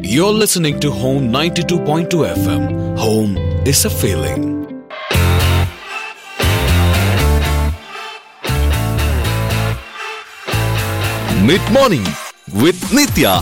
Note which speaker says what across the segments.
Speaker 1: You're listening to Home 92.2 FM. Home is a feeling. Mid morning with Nitya.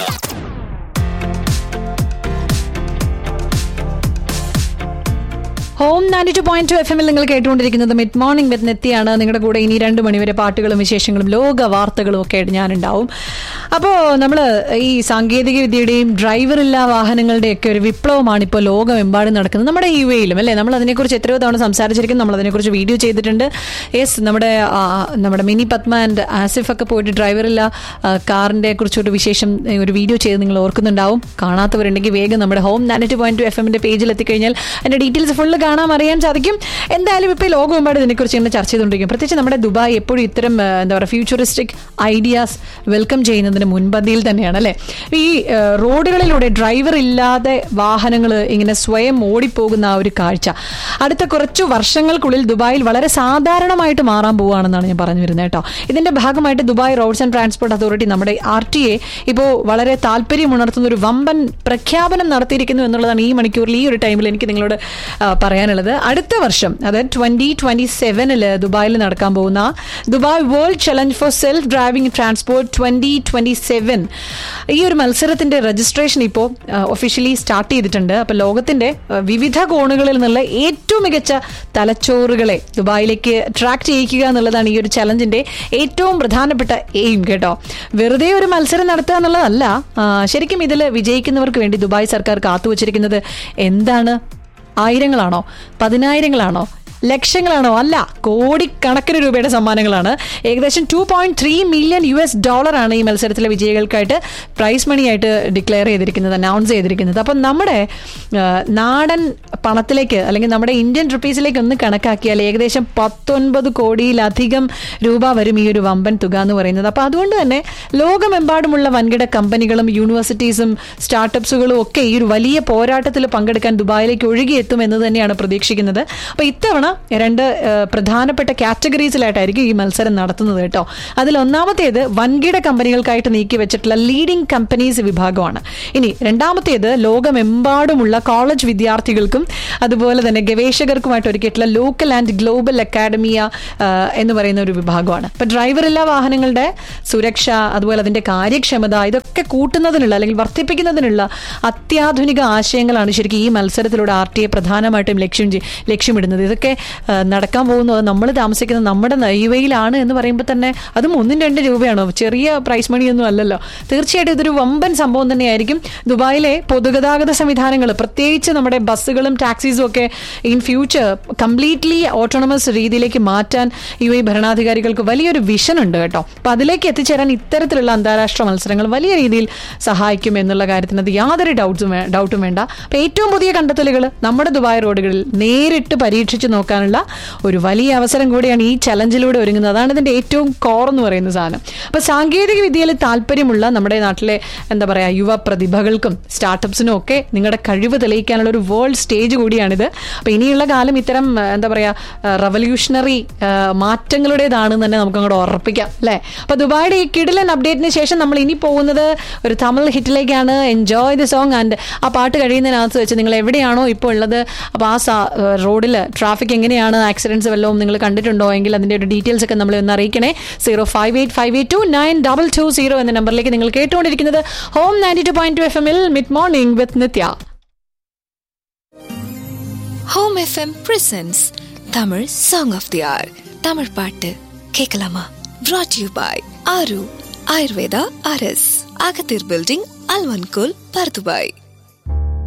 Speaker 2: Home ninety two point two F എമ്മിൽ നിങ്ങൾ കേട്ടുകൊണ്ടിരിക്കുന്നത് mid morning വിത്ത് നെത്തിയാണ് നിങ്ങളുടെ കൂടെ ഇനി രണ്ട് മണിവരെ പാട്ടുകളും വിശേഷങ്ങളും ലോക വാർത്തകളും ഒക്കെ ആയിട്ട് ഞാനുണ്ടാവും അപ്പോൾ നമ്മൾ ഈ സാങ്കേതിക വിദ്യയുടെയും ഡ്രൈവറില്ലാ വാഹനങ്ങളുടെയൊക്കെ ഒരു വിപ്ലവമാണ് ഇപ്പോൾ ലോകമെമ്പാടും നടക്കുന്നത് നമ്മുടെ യു എയിലും അല്ലേ നമ്മൾ അതിനെക്കുറിച്ച് എത്രയോ തവണ സംസാരിച്ചിരിക്കും നമ്മൾ അതിനെക്കുറിച്ച് വീഡിയോ ചെയ്തിട്ടുണ്ട് യെസ് നമ്മുടെ ആ, നമ്മുടെ മിനി പത്മ ആൻഡ് ആസിഫ് ഒക്കെ പോയിട്ട് ഡ്രൈവറില്ല കാറിന്റെ കുറിച്ചൊരു വിശേഷം ഏ, ഒരു വീഡിയോ ചെയ്ത് നിങ്ങൾ ഓർക്കുന്നുണ്ടാവും കാണാത്തവരുണ്ടെങ്കിൽ വേഗം നമ്മുടെ home ninety point two F എമ്മിന്റെ പേജിൽ എത്തിക്കഴിഞ്ഞാൽ അതിന്റെ ഡീറ്റെയിൽസ് ഫുള്ള് കാണാൻ അറിയാൻ സാധിക്കും എന്തായാലും ഇപ്പോൾ ലോകമെമ്പാട് ഇതിനെക്കുറിച്ച് ഇങ്ങനെ ചർച്ച ചെയ്തുകൊണ്ടിരിക്കും പ്രത്യേകിച്ച് നമ്മുടെ ദുബായ് എപ്പോഴും ഇത്തരം ആ, എന്താ പറയുക ഫ്യൂച്ചറിസ്റ്റിക് ഐഡിയാസ് വെൽക്കം ചെയ്യുന്നതിന് മുൻപന്തിയിൽ തന്നെയാണ് അല്ലേ ഈ ആ, റോഡുകളിലൂടെ ഡ്രൈവർ ഇല്ലാതെ വാഹനങ്ങൾ ഇങ്ങനെ സ്വയം ഓടിപ്പോകുന്ന ആ ഒരു കാഴ്ച അടുത്ത കുറച്ചു വർഷങ്ങൾക്കുള്ളിൽ ദുബായിൽ വളരെ സാധാരണമായിട്ട് മാറാൻ പോവുകയാണെന്നാണ് ഞാൻ പറഞ്ഞു വരുന്നത് കേട്ടോ ഇതിന്റെ ഭാഗമായിട്ട് Dubai roads and transport authority നമ്മുടെ ആർ ടി എ ഇപ്പോൾ വളരെ താല്പര്യമുണർത്തുന്ന ഒരു വമ്പൻ പ്രഖ്യാപനം നടത്തിയിരിക്കുന്നു എന്നുള്ളതാണ് ഈ മണിക്കൂറിൽ ഈ ഒരു ടൈമിൽ എനിക്ക് നിങ്ങളോട് ആ, പറയാനുള്ളത് അടുത്ത വർഷം അതായത് ട്വന്റി ട്വന്റി സെവനില് ദുബായിൽ നടക്കാൻ പോകുന്ന Dubai world challenge for self driving transport twenty twenty seven ഈ ഒരു മത്സരത്തിന്റെ രജിസ്ട്രേഷൻ ഇപ്പോൾ ഒഫീഷ്യലി സ്റ്റാർട്ട് ചെയ്തിട്ടുണ്ട് അപ്പോൾ ലോകത്തിന്റെ ആ, വിവിധ കോണുകളിൽ നിന്നുള്ള ഏറ്റവും മികച്ച തലച്ചോറുകളെ ദുബായിലേക്ക് ട്രാക്ക് ചെയ്യിക്കുക എന്നുള്ളതാണ് ഈ ഒരു ചലഞ്ചിന്റെ ഏറ്റവും പ്രധാനപ്പെട്ട എയിം കേട്ടോ വെറുതെ ഒരു മത്സരം നടത്തുക എന്നുള്ളതല്ല ആ, ശരിക്കും ഇതിൽ വിജയിക്കുന്നവർക്ക് വേണ്ടി ദുബായ് സർക്കാർ കാത്തുവച്ചിരിക്കുന്നത് എന്താണ് ആയിരങ്ങളാണോ പതിനായിരങ്ങളാണോ ലക്ഷങ്ങളാണോ അല്ല കോടിക്കണക്കിന് രൂപയുടെ സമ്മാനങ്ങളാണ് ഏകദേശം two point three million U S ഡോളറാണ് ഈ മത്സരത്തിലെ വിജയികൾക്കായിട്ട് പ്രൈസ് മണിയായിട്ട് ഡിക്ലെയർ ചെയ്തിരിക്കുന്നത് അനൗൺസ് ചെയ്തിരിക്കുന്നത് അപ്പം നമ്മുടെ ആ, നാടൻ പണത്തിലേക്ക് അല്ലെങ്കിൽ നമ്മുടെ ഇന്ത്യൻ റുപ്പീസിലേക്ക് ഒന്ന് കണക്കാക്കിയാൽ ഏകദേശം പത്തൊൻപത് കോടിയിലധികം രൂപ വരും ഈ ഒരു വമ്പൻ തുക എന്ന് പറയുന്നത് അപ്പോൾ അതുകൊണ്ട് തന്നെ ലോകമെമ്പാടുമുള്ള വൻകിട കമ്പനികളും യൂണിവേഴ്സിറ്റീസും സ്റ്റാർട്ടപ്സുകളും ഒക്കെ ഈ ഒരു വലിയ പോരാട്ടത്തിൽ പങ്കെടുക്കാൻ ദുബായിലേക്ക് ഒഴുകിയെത്തും എന്ന് തന്നെയാണ് പ്രതീക്ഷിക്കുന്നത് അപ്പോൾ ഇത്തവണ രണ്ട് ആ, പ്രധാനപ്പെട്ട കാറ്റഗറീസിലായിട്ടായിരിക്കും ഈ മത്സരം നടത്തുന്നത് കേട്ടോ അതിൽ ഒന്നാമത്തേത് വൻകിട കമ്പനികൾക്കായിട്ട് നീക്കി വെച്ചിട്ടുള്ള ലീഡിംഗ് കമ്പനീസ് വിഭാഗമാണ് ഇനി രണ്ടാമത്തേത് ലോകമെമ്പാടുമുള്ള കോളേജ് വിദ്യാർത്ഥികൾക്കും അതുപോലെ തന്നെ ഗവേഷകർക്കുമായിട്ട് ഒരുക്കിയിട്ടുള്ള ലോക്കൽ ആൻഡ് ഗ്ലോബൽ അക്കാഡമിയ ആ, എന്ന് പറയുന്ന ഒരു വിഭാഗമാണ് ഇപ്പൊ ഡ്രൈവറില്ല വാഹനങ്ങളുടെ സുരക്ഷ അതുപോലെ അതിന്റെ കാര്യക്ഷമത ഇതൊക്കെ കൂട്ടുന്നതിനുള്ള അല്ലെങ്കിൽ വർദ്ധിപ്പിക്കുന്നതിനുള്ള അത്യാധുനിക ആശയങ്ങളാണ് ശരിക്കും ഈ മത്സരത്തിലൂടെ ആർ ടി എ പ്രധാനമായിട്ടും ലക്ഷ്യം ചെയ്- ലക്ഷ്യമിടുന്നത് ഇതൊക്കെ ആ, നടക്കാൻ പോകുന്നത് നമ്മൾ താമസിക്കുന്ന നമ്മുടെ നൈവയിലാണ് എന്ന് പറയുമ്പോൾ തന്നെ അതും ഒന്നും രണ്ട് രൂപയാണോ ചെറിയ പ്രൈസ് മണിയൊന്നും അല്ലല്ലോ തീർച്ചയായിട്ടും ഇതൊരു വമ്പൻ സംഭവം തന്നെയായിരിക്കും ദുബായിലെ പൊതുഗതാഗത സംവിധാനങ്ങൾ പ്രത്യേകിച്ച് നമ്മുടെ ബസ്സുകളും ടാക്സീസും ഒക്കെ ഇൻ ഫ്യൂച്ചർ കംപ്ലീറ്റ്ലി ഓട്ടോണമസ് രീതിയിലേക്ക് മാറ്റാൻ യു എ ഭരണാധികാരികൾക്ക് വലിയൊരു വിഷൻ ഉണ്ട് കേട്ടോ അപ്പൊ അതിലേക്ക് എത്തിച്ചേരാൻ ഇത്തരത്തിലുള്ള അന്താരാഷ്ട്ര മത്സരങ്ങൾ വലിയ രീതിയിൽ സഹായിക്കും എന്നുള്ള കാര്യത്തിന് അത് യാതൊരു ഡൗട്ട്സും വേ- ഡൗട്ടും വേണ്ട അപ്പൊ ഏറ്റവും പുതിയ കണ്ടെത്തലുകൾ നമ്മുടെ ദുബായ് റോഡുകളിൽ നേരിട്ട് പരീക്ഷിച്ച് നോക്കാനുള്ള ഒരു വലിയ അവസരം കൂടിയാണ് ഈ ചലഞ്ചിലൂടെ ഒരുങ്ങുന്നത് അതാണ് ഇതിന്റെ ഏറ്റവും കോർ എന്ന് പറയുന്ന സാധനം അപ്പൊ സാങ്കേതിക വിദ്യയിൽ താല്പര്യമുള്ള നമ്മുടെ നാട്ടിലെ എന്താ പറയാ യുവ പ്രതിഭകൾക്കും സ്റ്റാർട്ടപ്സിനും ഒക്കെ നിങ്ങളുടെ കഴിവ് തെളിയിക്കാനുള്ള ഒരു വേൾഡ് സ്റ്റേജ് കൂടിയാണിത് അപ്പൊ ഇനിയുള്ള കാലം ഇത്തരം ആ, എന്താ പറയാ റവല്യൂഷണറി മാറ്റങ്ങളുടേതാണെന്ന് തന്നെ നമുക്ക് അങ്ങോട്ട് ഉറപ്പിക്കാം അല്ലേ അപ്പൊ ദുബായുടെ ഈ കിടിലൻ അപ്ഡേറ്റിന് ശേഷം നമ്മൾ ഇനി പോകുന്നത് ഒരു തമിഴ് ഹിറ്റിലേക്കാണ് എൻജോയ് ദി സോങ് ആൻഡ് ആ പാട്ട് കഴിയുന്നതിനകത്ത് വെച്ച് നിങ്ങൾ എവിടെയാണോ ഇപ്പോൾ ഉള്ളത് അപ്പോൾ ആ റോഡിൽ ട്രാഫിക് എങ്ങനെയാണ് ആക്സിഡൻസ് വല്ലതും നിങ്ങൾ കണ്ടിട്ടുണ്ടോ എങ്കിൽ അതിന്റെ ഒരു ഡീറ്റെയിൽസ് ഒക്കെ നമ്മൾ ഒന്ന് അറിയിക്കണേ zero five eight five eight two nine double two zero എന്ന നമ്പറിലേക്ക് നിങ്ങൾ കേട്ടുകൊണ്ടിരിക്കുന്നത് home ninety two point two F എമ്മിൽ mid morning with Nitya
Speaker 3: home FM presents Tamil song of the hour Tamil பாட்டு கேட்கலாமா brought you by Aaru Ayurveda அரஸ் அகத்தீர் பில்டிங் அல்வன்கோல் பர்துபாய்